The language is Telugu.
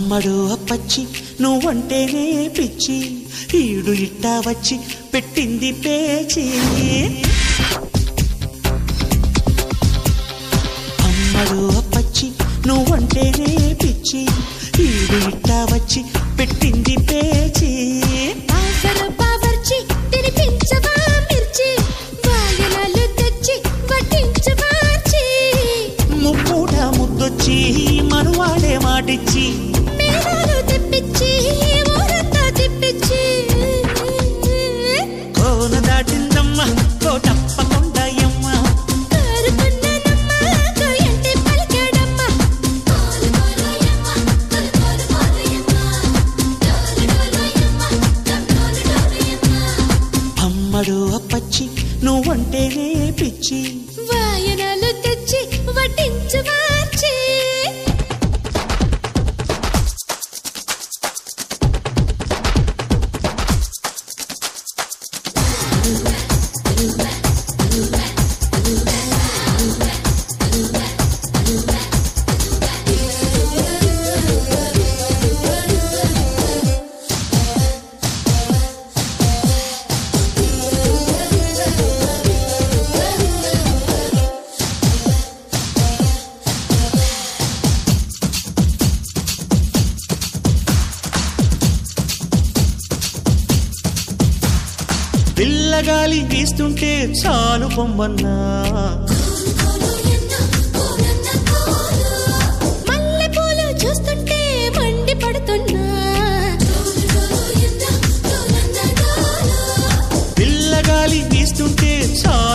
అమ్మడు అప్పచ్చి నువ్వంటేనే పిచ్చి ఈడు ఇట్టా వచ్చి పెట్టింది పేచి అమ్మడు అప్పచ్చి నువ్వంటేనే పిచ్చి ఈడు ఇట్టా వచ్చి పెట్టింది పేచి ఆసర బావర్చి తినిపించవా మిర్చి వాయనాలు తెచ్చి వడ్డించవార్చి ముప్పూట ముద్దొచ్చి మనువాడే మాటిచ్చి మేళాలు తెప్పించి ఊరంతా తిప్పించి కోన దాటిందమ్మ కోటప్పకొండయమ్మ కోరుకున్నానమ్మా కోయంటే పలికాడమ్మా కోలు కోలోయమ్మ కోలు కోలు కోలోయమ్మ డోలు డోలోయమ్మ డోలు డోలోయమ్మ అమ్మడు అప్పచ్చి నువ్వంటేనే పిచ్చి వాయనాలు తెచ్చి వడ్డించవార్చి పిల్లగాలి వీస్తుంటే చాలు పొమ్మన్నా మల్లెపూలు చూస్తుంటే మండి పడుతున్నా పిల్లగాలి వీస్తుంటే చాలు